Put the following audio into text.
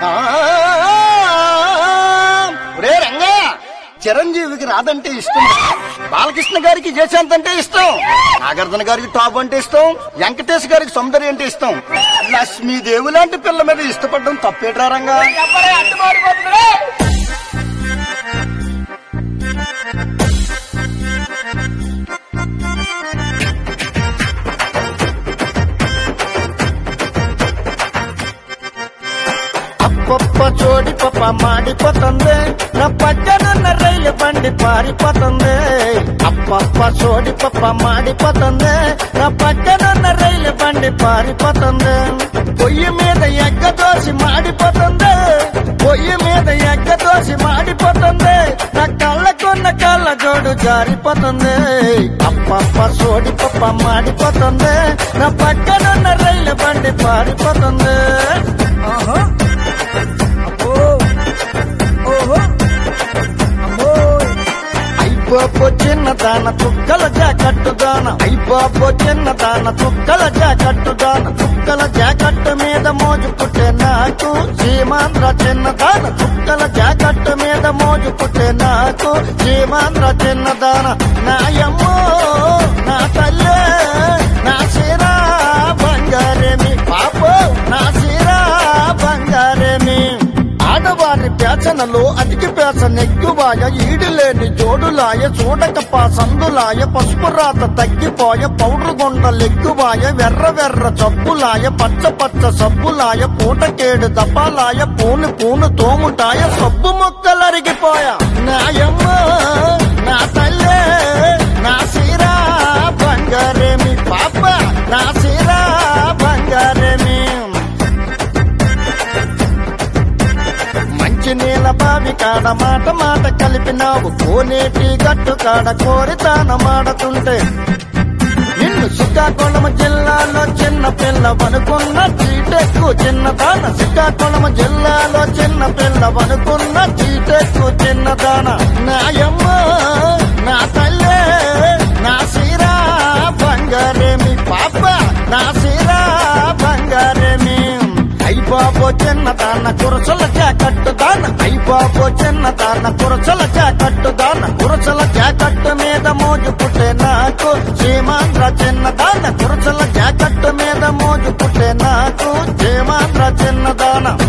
ఆ, ఒరే రంగా చిరంజీవికి రాదంటే ఇష్టం బాలకృష్ణ గారికి జయశాంత్ అంటే ఇష్టం నాగార్జున గారికి టాప్ అంటే ఇష్టం వెంకటేష్ గారికి సౌందర్య అంటే ఇష్టం లక్ష్మీదేవి లాంటి పిల్ల మీద ఇష్టపడడం తప్పేట్రా రంగా అప్పప్ప చోడి పప్ప మాడిపోతుంది నా పక్కనున్న రైలు బండి పారిపోతుంది అప్పప్ప చోడి పప్ప మాడిపోతుంది నా పక్కనున్న రైలు బండి పారిపోతుంది పొయ్యి మీద ఎగ్గ దోసి మాడిపోతుంది పొయ్యి మీద ఎగ్గ దోసి మాడిపోతుంది నా కళ్ళకున్న కళ్ళ జోడు జారిపోతుంది అప్పప్ప చోడి పప్ప మాడిపోతుంది నా పక్కనున్న రైలు బండి పారిపోతుంది ఆహా అయిపోపో చిన్నదాన తుక్కల జాకట్టుదాన అయిపోపో చిన్నదాన తుక్కల జాకట్టుదాన తుక్కల జాకట్టు మీద మోజు పుట్టే నాకు సీమాంధ్ర చిన్నదాన తుక్కల జాకట్టు మీద మోజు పుట్టే నాకు సీమాంధ్ర చిన్నదాన నాయమ్మో నా తల్లే నా సిరా బంగారేమి పాపో నా సిరా బంగారేమి ఆడవారి పేచనలో అతికి పేచ నెగ్గువాయ ఈడులేని జోడులాయ చూడకప సందులాయ పసుపు రాత తగ్గిపోయ పౌడర్ గొండ లెగ్గువాయ వెర్ర వెర్ర చప్పులాయ పచ్చ పచ్చ సబ్బులాయ పూటకేడు దపాలాయ పూను పూను తోముటాయ సబ్బు మొక్కలరిగిపోయ నాయమ్మ నా తల్లే నా సీరా బంగారేమి పాప నా సీరా బంగారేమి మంచి నీళ్ళ బావి కాడ మాట మాట కలిపినావు కోనేటి గట్టు కాడ కోరితాన మాడుతుంటే నిన్ను శ్రీకాకుళం జిల్లాలో చిన్న పిల్లవనుకున్న చీటెక్కు చిన్నదాన శ్రీకాకుళం జిల్లాలో చిన్న పిల్లవనుకున్న చీటెక్కు చిన్నదాన నాయమ్మ నా తల్లే నా సీరా బంగారేమి పాప నా సీరా బంగారేమి అయిబాబో చిన్నదాన కురసల జాకట్టు దాన అయిబాబో చిన్నదాన కురసల జాకట్టు దాన కురసల జాకట్టు మీద మోజు పుట్టే నాకు సీమాంధ్ర చిన్నదాన కురసల జాకట్టు మీద మోజు పుట్టే నాకు సీమాంధ్ర చిన్నదాన